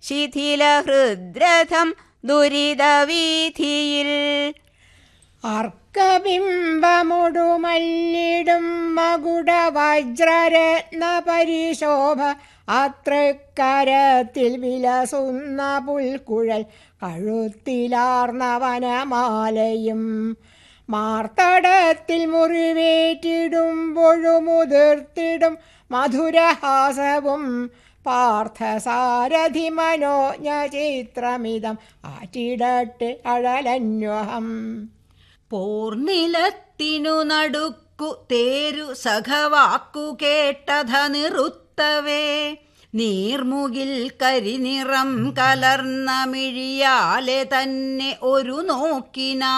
ശിഥിലഹൃദ്രഥം ദുരിതവീഥിയിൽ അർക്കബിംബമൊടുമല്ലിടും മകുട വജ്രരത്ന പരിശോഭ അത്രക്കരത്തിൽ വിലസുന്ന പുൽക്കുഴൽ കഴുത്തിലാർന്ന വനമാലയും മാർത്തടത്തിൽ മുറിവേറ്റിടുമ്പൊഴുമുതിർത്തിടും മധുരഹാസവും പാർത്ഥസാരഥി മനോജ്ഞ ചിത്രമിതം ആറ്റിടട്ടെ അഴലന്വഹം പോർനിലത്തിനു നടുക്കു തേരു സഖവാക്കു കേട്ടധ നിറുത്തവേ നീർമുകിൽ കരിനിറം കലർന്ന മിഴിയാലെ തന്നെ ഒരു നോക്കിനാ